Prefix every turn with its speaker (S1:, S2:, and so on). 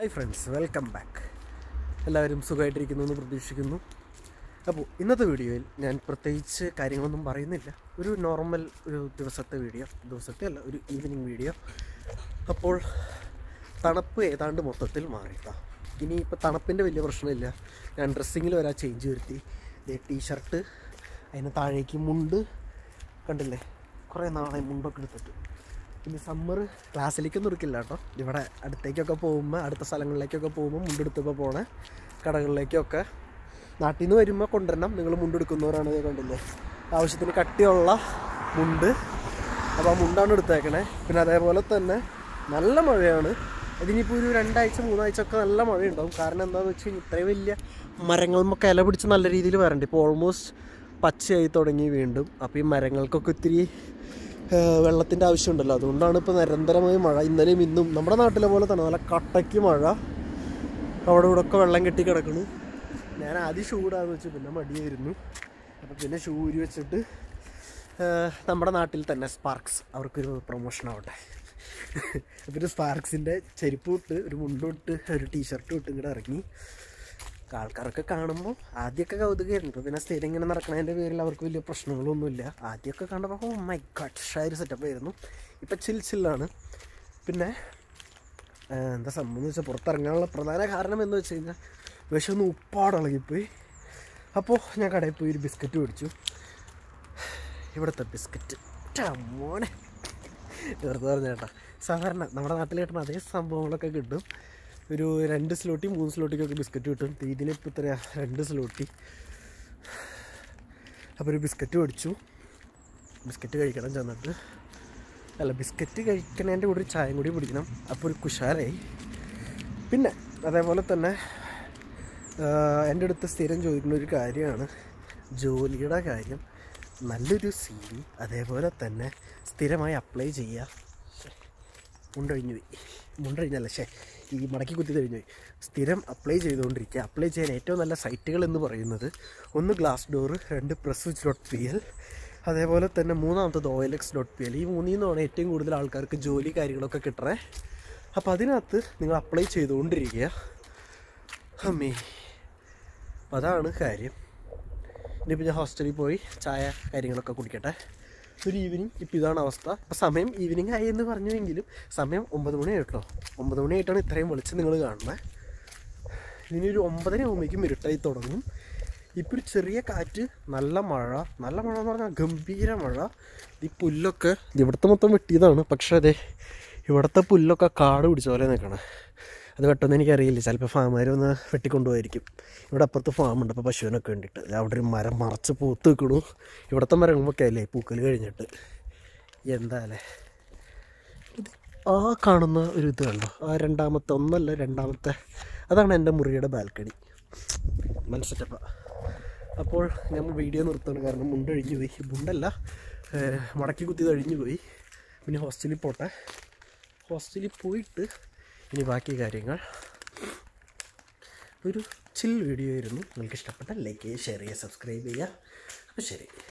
S1: hi friends welcome back എല്ലാവരും സുഖമായിട്ടിരിക്കുന്നു എന്ന് പ്രതീക്ഷിക്കുന്നു അപ്പോൾ ഇന്നത്തെ വീഡിയോയിൽ ഞാൻ പ്രത്യേകിച്ച് കാര്യങ്ങളൊന്നും പറയുന്നില്ല ഒരു നോർമൽ ഒരു ദിവസത്തെ വീഡിയോ ദിവസത്തെ അല്ല ഒരു ഈവനിങ് വീഡിയോ അപ്പോൾ തണുപ്പ് ഏതാണ്ട് മൊത്തത്തിൽ മാറിയിട്ടാ ഇനി ഇപ്പോൾ തണുപ്പിൻ്റെ വലിയ പ്രശ്നമില്ല ഞാൻ ഡ്രസ്സിങ്ങിൽ വരാ ചേഞ്ച് വരുത്തി ടീ ഷർട്ട് അതിന് താഴേക്ക് മുണ്ട് കണ്ടില്ലേ കുറേ നാളെ മുണ്ടൊക്കെ എടുത്തിട്ട് പിന്നെ സമ്മർ ക്ലാസ്സിലേക്കൊന്നും എടുക്കില്ല കേട്ടോ ഇവിടെ അടുത്തേക്കൊക്കെ പോകുമ്പോൾ അടുത്ത സ്ഥലങ്ങളിലേക്കൊക്കെ പോകുമ്പോൾ മുണ്ടെടുത്തപ്പോൾ പോണേ കടകളിലേക്കൊക്കെ നാട്ടിൽ നിന്ന് വരുമ്പോൾ കൊണ്ടുവരണം നിങ്ങൾ മുണ്ടെടുക്കുന്നവരാണ് ഇത് കണ്ടില്ലേ ആവശ്യത്തിന് കട്ടിയുള്ള മുണ്ട് അപ്പോൾ ആ മുണ്ടാണ് എടുത്തേക്കണേ പിന്നെ അതേപോലെ തന്നെ നല്ല മഴയാണ് ഇതിനിപ്പോൾ ഒരു രണ്ടാഴ്ച മൂന്നാഴ്ച ഒക്കെ നല്ല മഴയുണ്ടാവും കാരണം എന്താണെന്ന് വെച്ച് കഴിഞ്ഞാൽ ഇത്രയും വലിയ മരങ്ങളുമൊക്കെ ഇല പിടിച്ച് നല്ല രീതിയിൽ വരണ്ട് ഇപ്പോൾ ഓൾമോസ്റ്റ് പച്ചയായി തുടങ്ങി വീണ്ടും അപ്പോൾ ഈ മരങ്ങൾക്കൊക്കെ ഒത്തിരി വെള്ളത്തിൻ്റെ ആവശ്യമുണ്ടല്ലോ അതുകൊണ്ടാണ് ഇപ്പോൾ നിരന്തരമായി മഴ ഇന്നലെയും ഇന്നും നമ്മുടെ നാട്ടിലെ പോലെ തന്നെ നല്ല കട്ടയ്ക്ക് മഴ അവിടെ ഇവിടെ ഒക്കെ വെള്ളം കെട്ടി കിടക്കണു ഞാൻ ആദ്യം ഷൂ ഇടാന്ന് വെച്ചു പിന്നെ മടിയായിരുന്നു അപ്പോൾ പിന്നെ ഷൂ ഊരി വെച്ചിട്ട് ആ, നമ്മുടെ നാട്ടിൽ തന്നെ സ്പാർക്സ് അവർക്കൊരു പ്രൊമോഷൻ ആവട്ടെ അപ്പോൾ ഒരു സ്പാർക്സിൻ്റെ ചെരുപ്പ് ഇട്ട് ഒരു മുണ്ടും ഇട്ട് ഒരു ടീഷർട്ടും ഇട്ട് ഇങ്ങോട്ട് ഇറങ്ങി ആൾക്കാരൊക്കെ കാണുമ്പോൾ ആദ്യമൊക്കെ കൗതുകമായിരുന്നു ഇപ്പോൾ പിന്നെ സ്ഥിരം ഇങ്ങനെ നടക്കണതിൻ്റെ പേരിൽ അവർക്ക് വലിയ പ്രശ്നങ്ങളൊന്നുമില്ല ആദ്യമൊക്കെ കണ്ടപ്പോൾ ഓ മൈ ഗഡ് ഷായൊരു സെറ്റപ്പ് ആയിരുന്നു ഇപ്പം ചിൽ ചില്ലാണ് പിന്നെ ആ, എന്താ സംഭവം എന്ന് വെച്ചാൽ പുറത്തിറങ്ങാനുള്ള പ്രധാന കാരണം എന്ന് വെച്ച് കഴിഞ്ഞാൽ വിഷമൊന്ന് ഉപ്പാടിളകിപ്പോയി അപ്പോൾ ഞാൻ കടയിൽ പോയി ഒരു ബിസ്ക്കറ്റ് മേടിച്ചു ഇവിടുത്തെ ബിസ്ക്കറ്റ് മോനെ വെറുതെ പറഞ്ഞ കേട്ടോ സാധാരണ നമ്മുടെ നാട്ടിൽ കിട്ടുന്ന അതേ സംഭവങ്ങളൊക്കെ കിട്ടും ഒരു രണ്ട് സ്ലോട്ടി മൂന്ന് സ്ലോട്ടിക്കൊക്കെ ബിസ്ക്കറ്റ് കിട്ടും ഇതിനിപ്പോൾ ഇത്ര രണ്ട് സ്ലോട്ടി അപ്പോൾ ഒരു ബിസ്ക്കറ്റ് മേടിച്ചു ബിസ്ക്കറ്റ് കഴിക്കണം ചെന്നിട്ട് അല്ല ബിസ്ക്കറ്റ് കഴിക്കണതിൻ്റെ കൂടെ ഒരു ചായയും കൂടി പിടിക്കണം അപ്പോൾ ഒരു കുശാലായി പിന്നെ അതേപോലെ തന്നെ ആഹ്, എൻ്റെ അടുത്ത് സ്ഥിരം ചോദിക്കുന്ന ഒരു കാര്യമാണ് ജോലിയുടെ കാര്യം നല്ലൊരു സി വി അതേപോലെ തന്നെ സ്ഥിരമായി അപ്ലൈ ചെയ്യുക ശ്ശെ, മുണ്ടൊഴിഞ്ഞു പോയി മുണ്ടൊഴിഞ്ഞല്ല ശേ ഈ മടക്കി കുത്തി കഴിഞ്ഞു പോയി സ്ഥിരം അപ്ലൈ ചെയ്തുകൊണ്ടിരിക്കുക അപ്ലൈ ചെയ്യാൻ ഏറ്റവും നല്ല സൈറ്റുകൾ എന്ന് പറയുന്നത് ഒന്ന് ഗ്ലാസ് ഡോറ് രണ്ട് പ്രസ്വിച്ച് ഡോട്ട് പി എൽ അതേപോലെ തന്നെ മൂന്നാമത്തത് O L X dot P L ഈ മൂന്നിൽ നിന്നാണ് ഏറ്റവും കൂടുതൽ ആൾക്കാർക്ക് ജോലി കാര്യങ്ങളൊക്കെ കിട്ടണേ അപ്പോൾ അതിനകത്ത് നിങ്ങൾ അപ്ലൈ ചെയ്തുകൊണ്ടിരിക്കുക അമ്മേ അപ്പോൾ അതാണ് കാര്യം ഇനിയിപ്പോൾ ഞാൻ ഹോസ്റ്റലിൽ പോയി ചായ കാര്യങ്ങളൊക്കെ കുടിക്കട്ടെ ഒരു ഈവനിങ് ഇപ്പോൾ ഇതാണ് അവസ്ഥ അപ്പോൾ സമയം ഈവനിങ് ആയി എന്ന് പറഞ്ഞുവെങ്കിലും സമയം ഒമ്പത് മണി ആയിട്ടോ ഒമ്പത് മണി ആയിട്ടാണ് ഇത്രയും വെളിച്ചം നിങ്ങൾ കാണുന്നത് ഇനി ഒരു ഒമ്പതര ആകുമ്പോഴേക്കും ഇരുട്ടായി തുടങ്ങും ഇപ്പോൾ ഒരു ചെറിയ കാറ്റ് നല്ല മഴ നല്ല മഴ എന്ന് പറഞ്ഞാൽ ഗംഭീര മഴ ഈ പുല്ലൊക്കെ ഇത് ഇവിടുത്തെ മൊത്തം വെട്ടിയതാണ് പക്ഷേ അതെ ഇവിടുത്തെ പുല്ലൊക്കെ കാട് പിടിച്ച പോലെ നിൽക്കണം അത് വെട്ടൊന്നും എനിക്കറിയില്ല ചിലപ്പോൾ ഫാമുകാർ ഒന്ന് വെട്ടിക്കൊണ്ടുപോയിരിക്കും ഇവിടെ അപ്പുറത്ത് ഫാമുണ്ട് അപ്പോൾ പശുവിനൊക്കെ വേണ്ടിയിട്ട് ദേ അവിടെ ഒരു മരം മറച്ച് പൂത്ത് നിൽക്കണു ഇവിടുത്തെ മരങ്ങളൊക്കെ അല്ലേ പൂക്കൽ കഴിഞ്ഞിട്ട് എന്താ അല്ലേ ഇത് ആ കാണുന്ന ഒരു ഇത് കണ്ടോ ആ രണ്ടാമത്തെ ഒന്നല്ല രണ്ടാമത്തെ അതാണ് എൻ്റെ മുറിയുടെ ബാൽക്കണി മനസ്സിട്ടപ്പ അപ്പോൾ ഞാൻ വീഡിയോ നിർത്തണം കാരണം മുണ്ട് അഴിഞ്ഞു പോയി മുണ്ടല്ല ഏഹ്, മടക്കി കുത്തിയത് അഴിഞ്ഞു പോയി പിന്നെ ഹോസ്റ്റലിൽ പോട്ടെ ഹോസ്റ്റലിൽ പോയിട്ട് ഇനി ബാക്കി കാര്യങ്ങൾ ഒരു ചിൽ വീഡിയോ ആയിരുന്നു നിങ്ങൾക്ക് ഇഷ്ടപ്പെട്ട ലൈക്ക് ചെയ്യുക ഷെയർ ചെയ്യുക സബ്സ്ക്രൈബ് ചെയ്യുക അപ്പോൾ ശരി